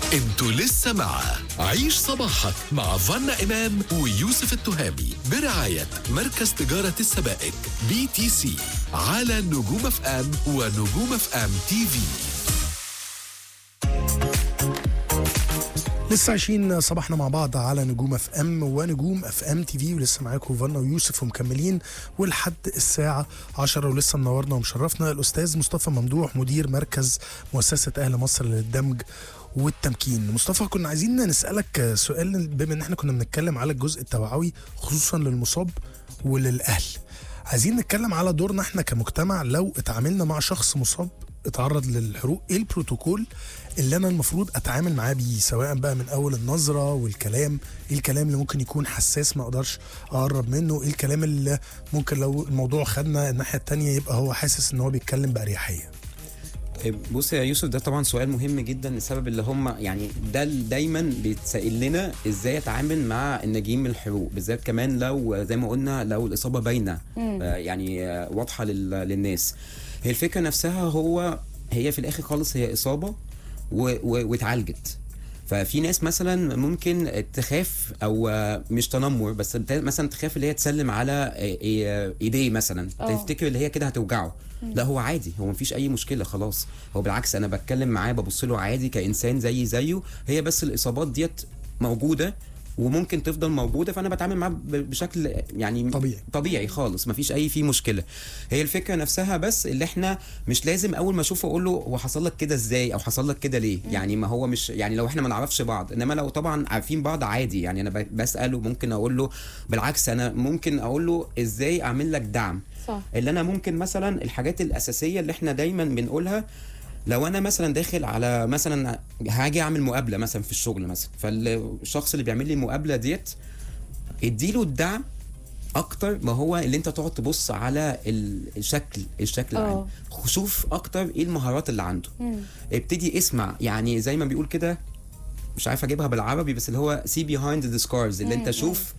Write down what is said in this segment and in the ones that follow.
انتوا لسه مع عيش صباحك مع فنا إمام ويوسف التهامي برعاية مركز تجارة السبائك بي تي سي على نجوم اف ام ونجوم اف ام تي في لسه عايشين صباحنا مع بعض على نجوم اف ام ونجوم اف ام تي في ولسه معاكم فانا ويوسف ومكملين ولحد الساعه 10 ولسه منورنا ومشرفنا الاستاذ مصطفى ممدوح مدير مركز مؤسسه اهل مصر للدمج والتمكين مصطفى كنا عايزين نسالك سؤال بما ان احنا كنا بنتكلم على الجزء التوعوي خصوصا للمصاب وللاهل عايزين نتكلم على دورنا احنا كمجتمع لو اتعاملنا مع شخص مصاب اتعرض للحروق ايه البروتوكول اللي انا المفروض اتعامل معاه بيه سواء بقى من اول النظره والكلام ايه الكلام اللي ممكن يكون حساس ما اقدرش اقرب منه ايه الكلام اللي ممكن لو الموضوع خدنا الناحيه التانية يبقى هو حاسس ان هو بيتكلم باريحيه بص يا يوسف ده طبعا سؤال مهم جدا لسبب اللي هم يعني ده اللي دايما بيتسائل لنا ازاي اتعامل مع الناجين من الحروق بالذات كمان لو زي ما قلنا لو الاصابه باينه آه، يعني آه، واضحه لل- للناس هي الفكره نفسها هو هي في الاخر خالص هي اصابه و- و- واتعالجت ففي ناس مثلا ممكن تخاف او آه، مش تنمر بس بت- مثلا تخاف اللي هي تسلم على آه، آه، ايديه مثلا اه. تفتكر اللي هي كده هتوجعه لا هو عادي هو مفيش اي مشكله خلاص هو بالعكس انا بتكلم معاه ببص له عادي كانسان زي زيه هي بس الاصابات ديت موجوده وممكن تفضل موجوده فانا بتعامل معاه ب- بشكل يعني طبيعي. طبيعي خالص مفيش اي فيه مشكله هي الفكره نفسها بس اللي احنا مش لازم اول ما اشوفه اقول له هو حصل لك كده ازاي او حصل لك كده ليه يعني ما هو مش يعني لو احنا ما نعرفش بعض انما لو طبعا عارفين بعض عادي يعني انا ب- بساله ممكن اقول له بالعكس انا ممكن اقول له ازاي اعمل لك دعم صح اللي انا ممكن مثلا الحاجات الاساسيه اللي احنا دايما بنقولها لو انا مثلا داخل على مثلا هاجي اعمل مقابله مثلا في الشغل مثلا فالشخص اللي بيعمل لي المقابله ديت اديله الدعم اكتر ما هو اللي انت تقعد تبص على ال- الشكل الشكل اه. العام شوف اكتر ايه المهارات اللي عنده مم. ابتدي اسمع يعني زي ما بيقول كده مش عارف اجيبها بالعربي بس اللي هو سي بيهايند ذا سكارز اللي مم، انت شوف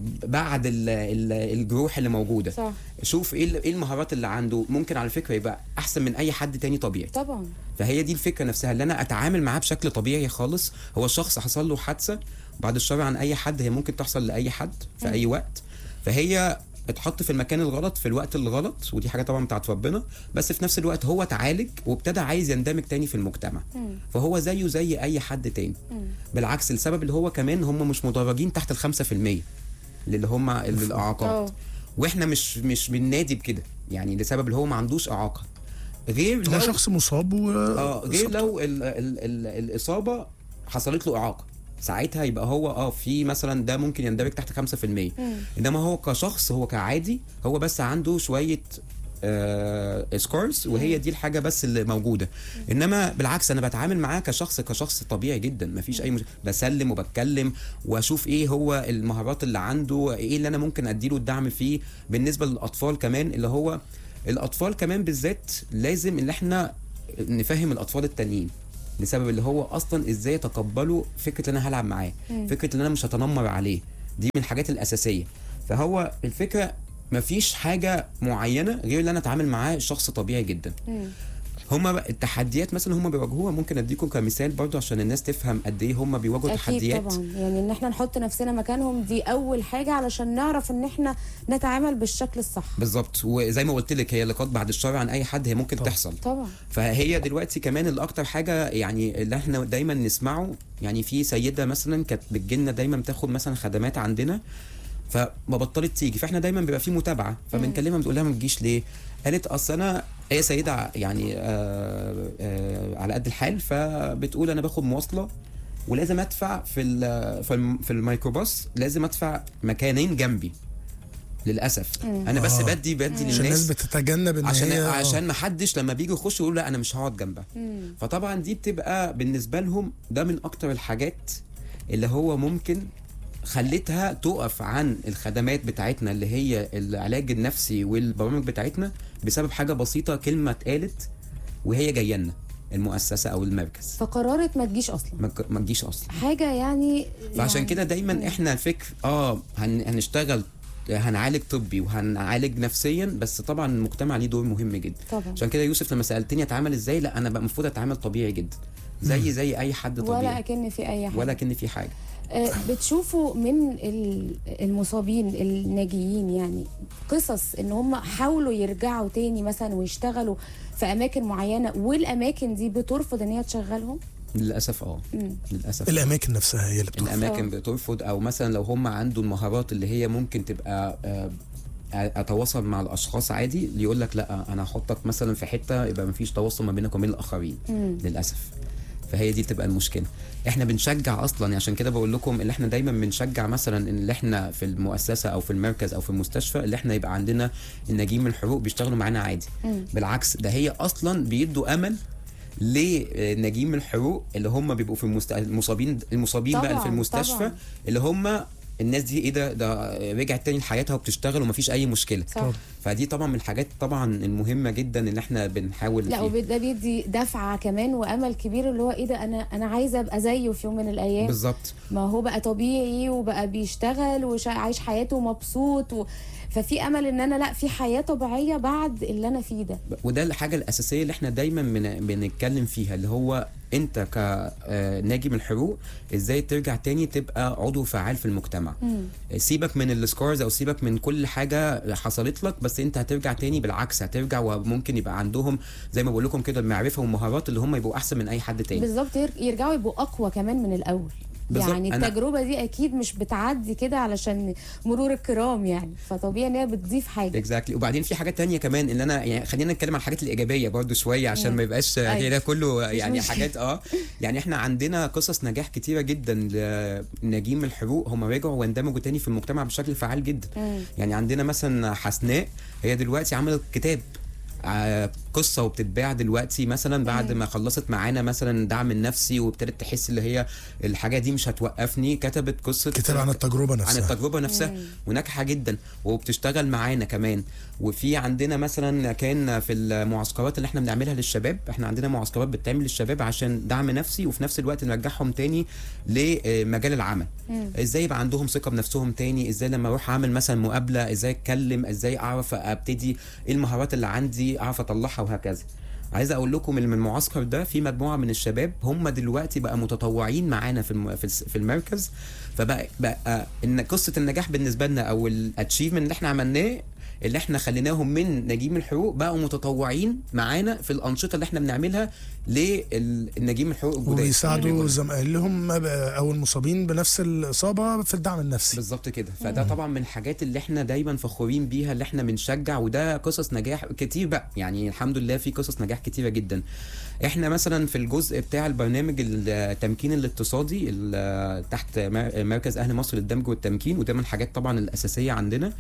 بعد ال ال الجروح اللي موجوده صح شوف ايه ال- ايه المهارات اللي عنده ممكن على فكره يبقى احسن من اي حد تاني طبيعي طبعا فهي دي الفكره نفسها اللي انا اتعامل معاه بشكل طبيعي خالص هو الشخص حصل له حادثه بعد الشر عن اي حد هي ممكن تحصل لاي حد في اي وقت فهي اتحط في المكان الغلط في الوقت الغلط ودي حاجه طبعا بتاعت ربنا بس في نفس الوقت هو اتعالج وابتدى عايز يندمج تاني في المجتمع مم. فهو زيه زي اي حد تاني مم. بالعكس السبب اللي هو كمان هم مش مدرجين تحت الخمسة في المية اللي هم الاعاقات اه. واحنا مش مش بننادي بكده يعني لسبب اللي هو ما عندوش اعاقه غير هو لو شخص مصاب و اه غير لو ال ال ال الاصابه حصلت له اعاقه ساعتها يبقى هو اه في مثلا ده ممكن يندرج تحت 5% مم. انما هو كشخص هو كعادي هو بس عنده شويه آه سكورز وهي دي الحاجه بس اللي موجوده انما بالعكس انا بتعامل معاه كشخص كشخص طبيعي جدا مفيش اي مش... بسلم وبتكلم واشوف ايه هو المهارات اللي عنده ايه اللي انا ممكن اديله الدعم فيه بالنسبه للاطفال كمان اللي هو الاطفال كمان بالذات لازم ان احنا نفهم الاطفال التانيين لسبب اللي هو اصلا ازاي يتقبلوا فكره ان انا هلعب معاه فكره ان انا مش هتنمر عليه دي من الحاجات الاساسيه فهو الفكره مفيش حاجه معينه غير ان انا اتعامل معاه شخص طبيعي جدا مم. هما بقى التحديات مثلا هما بيواجهوها ممكن اديكم كمثال برضو عشان الناس تفهم قد ايه هما بيواجهوا اكيد تحديات طبعا يعني ان احنا نحط نفسنا مكانهم دي اول حاجه علشان نعرف ان احنا نتعامل بالشكل الصح بالظبط وزي ما قلت لك هي اللقاءات بعد الشر عن اي حد هي ممكن طبعا. تحصل طبعا فهي دلوقتي كمان الاكتر حاجه يعني اللي احنا دايما نسمعه يعني في سيده مثلا كانت بتجيلنا دايما بتاخد مثلا خدمات عندنا فما بطلت تيجي فاحنا دايما بيبقى في متابعه فبنكلمها بتقول لها ما تجيش ليه قالت اصل انا هي سيده ع- يعني آه آه على قد الحال فبتقول انا باخد مواصله ولازم ادفع في ال- في الم- في الميكروباص لازم ادفع مكانين جنبي للاسف انا بس آه. بدي بدي عشان للناس الناس بتتجنب ان عشان هي آه. عشان ما حدش لما بيجي يخش يقول لا انا مش هقعد جنبها مم. فطبعا دي بتبقى بالنسبه لهم ده من اكتر الحاجات اللي هو ممكن خلتها تقف عن الخدمات بتاعتنا اللي هي العلاج النفسي والبرامج بتاعتنا بسبب حاجه بسيطه كلمه اتقالت وهي جايه لنا المؤسسه او المركز فقررت ما تجيش اصلا ما ك- ما تجيش اصلا حاجه يعني فعشان يعني كده دايما احنا الفكر اه هن هنشتغل هنعالج طبي وهنعالج نفسيا بس طبعا المجتمع ليه دور مهم جدا طبعا عشان كده يوسف لما سالتني اتعامل ازاي لا انا بقى المفروض اتعامل طبيعي جدا زي زي اي حد ولا طبيعي اكن في اي حاجه ولا كان في حاجه آه، بتشوفوا من ال- المصابين الناجيين يعني قصص ان هم حاولوا يرجعوا تاني مثلا ويشتغلوا في اماكن معينه والاماكن دي بترفض ان هي تشغلهم للاسف اه مم. للاسف الاماكن نفسها هي اللي بتوقف الاماكن آه. بترفض او مثلا لو هم عنده المهارات اللي هي ممكن تبقى آه، اتواصل مع الاشخاص عادي اللي يقول لك لا انا هحطك مثلا في حته يبقى مفيش تواصل ما بينك وبين الاخرين مم. للاسف فهي دي تبقى المشكله احنا بنشجع اصلا عشان كده بقول لكم اللي احنا دايما بنشجع مثلا ان اللي احنا في المؤسسه او في المركز او في المستشفى اللي احنا يبقى عندنا الناجين من الحروق بيشتغلوا معانا عادي مم. بالعكس ده هي اصلا بيدوا امل لناجين من الحروق اللي هم بيبقوا في المست... المصابين المصابين بقى اللي في طبعاً، المستشفى طبعاً. اللي هم الناس دي ايه ده ده رجعت تاني لحياتها وبتشتغل ومفيش اي مشكله صح فدي طبعا من الحاجات طبعا المهمه جدا اللي احنا بنحاول لا فيها. وده بيدي دفعه كمان وامل كبير اللي هو ايه ده انا انا عايزه ابقى زيه في يوم من الايام بالظبط ما هو بقى طبيعي وبقى بيشتغل وعايش حياته مبسوط و... ففي امل ان انا لا في حياه طبيعيه بعد اللي انا فيه ده وده الحاجه الاساسيه اللي احنا دايما بن- بنتكلم فيها اللي هو انت كناجي من الحروق ازاي ترجع تاني تبقى عضو فعال في المجتمع مم. سيبك من السكارز او سيبك من كل حاجه حصلت لك بس انت هترجع تاني بالعكس هترجع وممكن يبقى عندهم زي ما بقول لكم كده المعرفه والمهارات اللي هم يبقوا احسن من اي حد تاني بالظبط ير- يرجعوا يبقوا اقوى كمان من الاول بالظبط. يعني أنا- التجربه دي اكيد مش بتعدي كده علشان مرور الكرام يعني فطبيعي ان هي بتضيف حاجه اكزاكتلي وبعدين في حاجات تانية كمان اللي انا يعني خلينا نتكلم عن الحاجات الايجابيه برضو شويه عشان مم. ما يبقاش أيوة. هي ده كله يعني مشكلة. حاجات اه يعني احنا عندنا قصص نجاح كتيره جدا لناجين من الحروق هم رجعوا واندمجوا تاني في المجتمع بشكل فعال جدا مم. يعني عندنا مثلا حسناء هي دلوقتي عملت كتاب آه، قصه وبتتباع دلوقتي مثلا بعد ما خلصت معانا مثلا دعم النفسي وابتدت تحس اللي هي الحاجه دي مش هتوقفني كتبت قصه كتاب عن التجربه عن نفسها التجربه نفسها وناجحه جدا وبتشتغل معانا كمان وفي عندنا مثلا كان في المعسكرات اللي احنا بنعملها للشباب احنا عندنا معسكرات بتتعمل للشباب عشان دعم نفسي وفي نفس الوقت نرجعهم تاني لمجال العمل ازاي يبقى عندهم ثقه بنفسهم تاني ازاي لما اروح اعمل مثلا مقابله ازاي اتكلم ازاي اعرف ابتدي ايه المهارات اللي عندي اعرف اطلعها وهكذا عايز اقول لكم ان من المعسكر ده في مجموعه من الشباب هم دلوقتي بقى متطوعين معانا في الم- في الس- في المركز فبقى بقى ان قصه النجاح بالنسبه لنا او الاتشيفمنت اللي احنا عملناه اللي احنا خليناهم من نجيم الحقوق بقوا متطوعين معانا في الانشطه اللي احنا بنعملها للنجيم الحقوق الجداد وبيساعدوا زمايلهم او المصابين بنفس الاصابه في الدعم النفسي بالظبط كده فده طبعا من الحاجات اللي احنا دايما فخورين بيها اللي احنا بنشجع وده قصص نجاح كتير بقى يعني الحمد لله في قصص نجاح كتيره جدا احنا مثلا في الجزء بتاع البرنامج التمكين الاقتصادي ال- تحت مر- مركز اهل مصر للدمج والتمكين وده من الحاجات طبعا الاساسيه عندنا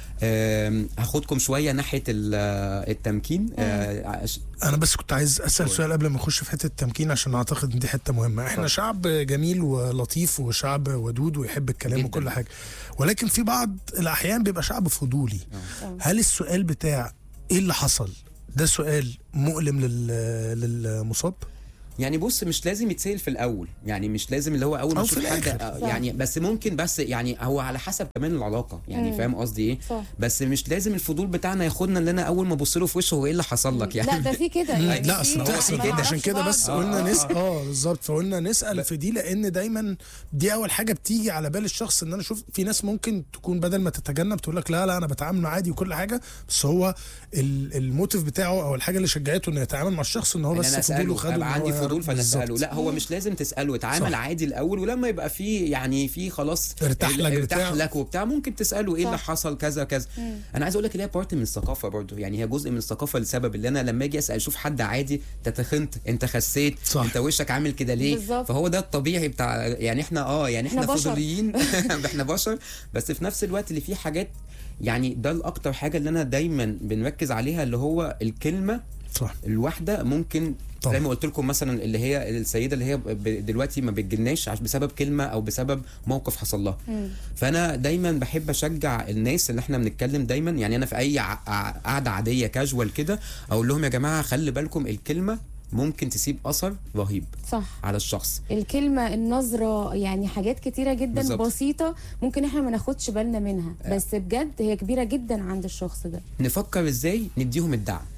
آم، هاخدكم شويه ناحيه ال- التمكين آه، عش- انا بس كنت عايز اسال سؤال قبل ما نخش في حته التمكين عشان اعتقد ان دي حته مهمه احنا اتفضل. شعب جميل ولطيف وشعب ودود ويحب الكلام جداً. وكل حاجه ولكن في بعض الاحيان بيبقى شعب فضولي آه. هل السؤال بتاع ايه اللي حصل ده سؤال مؤلم لل... للمصاب يعني بص مش لازم يتسال في الاول يعني مش لازم اللي هو اول ما أو في تشوف حد الآخر. آه، صح. يعني بس ممكن بس يعني هو على حسب كمان العلاقه يعني مم. فاهم قصدي ايه صح بس مش لازم الفضول بتاعنا ياخدنا ان انا اول ما ابص له في وشه هو ايه اللي حصل لك يعني لا ده في كده يعني لا في- اصل هو ده في اصل كده. عشان كده بس آه، قلنا آه، نسال اه بالظبط فقلنا نسال في دي لان دايما دي اول حاجه بتيجي على بال الشخص ان انا اشوف في ناس ممكن تكون بدل ما تتجنب تقول لك لا لا انا بتعامل معاه عادي وكل حاجه بس هو ال- الموتيف بتاعه او الحاجه اللي شجعته انه يتعامل مع الشخص ان هو ان بس انا فضوله اساله خده إن ابقى هو عندي يعرف فضول فانا بالظبط. اساله لا هو مش لازم تساله اتعامل صح. عادي الاول ولما يبقى في يعني في خلاص ارتاح لك ارتاح بتاع. لك وبتاع ممكن تساله ايه اللي صح. حصل كذا كذا انا عايز اقول لك اللي هي بارت من الثقافه برضو يعني هي جزء من الثقافه لسبب اللي انا لما اجي اسال اشوف حد عادي انت تخنت انت خسيت صح. انت وشك عامل كده ليه بالظبط. فهو ده الطبيعي بتاع يعني احنا اه يعني احنا, إحنا بشر. فضوليين احنا بشر بس في نفس الوقت اللي فيه حاجات يعني ده الاكتر حاجه اللي انا دايما بنركز عليها اللي هو الكلمه صح الواحده ممكن طبعا. زي ما قلت لكم مثلا اللي هي السيده اللي هي ب- دلوقتي ما بتجناش عش- بسبب كلمه او بسبب موقف حصل لها مم. فانا دايما بحب اشجع الناس اللي احنا بنتكلم دايما يعني انا في اي ع- ع- قعده عاديه كاجوال كده اقول لهم يا جماعه خلي بالكم الكلمه ممكن تسيب اثر رهيب صح على الشخص الكلمة النظرة يعني حاجات كتيرة جدا بالظبط. بسيطة ممكن احنا ما ناخدش بالنا منها بس بجد هي كبيرة جدا عند الشخص ده نفكر ازاي نديهم الدعم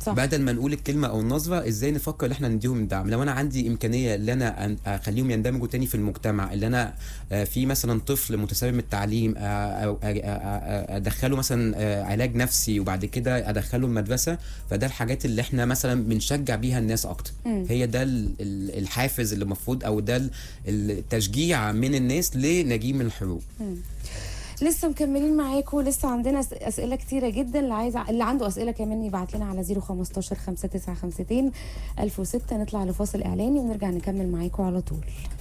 صح. بدل ما نقول الكلمه او النظره ازاي نفكر ان احنا نديهم الدعم لو انا عندي امكانيه ان انا أن- اخليهم يندمجوا تاني في المجتمع اللي انا آه، في مثلا طفل متسبب التعليم آه، او آه، آه، آه، ادخله مثلا آه، علاج نفسي وبعد كده ادخله المدرسه فده الحاجات اللي احنا مثلا بنشجع بيها الناس اكتر هي ده ال- ال- الحافز اللي المفروض او ده ال- التشجيع من الناس لنجي من الحروب لسه مكملين معاكم لسه عندنا أس- اسئله كتيره جدا اللي عايز اللي عنده اسئله كمان يبعت لنا على 015 5952 1006 نطلع لفاصل اعلاني ونرجع نكمل معاكم على طول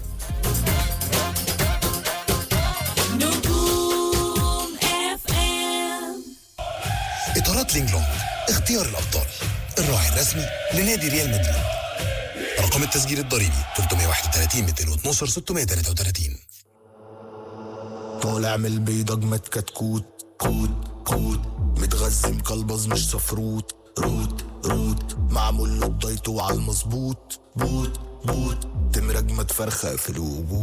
نجوم اف ام اطارات لينج لونج اختيار الابطال الراعي الرسمي لنادي ريال مدريد رقم التسجيل الضريبي 331 212 633 طالع من البيض اجمد كتكوت كوت كوت متغذي مكلبز مش صفروت روت روت معمول له الدايت وعلى المظبوط بوت بوت تمر اجمد فرخه في الوجود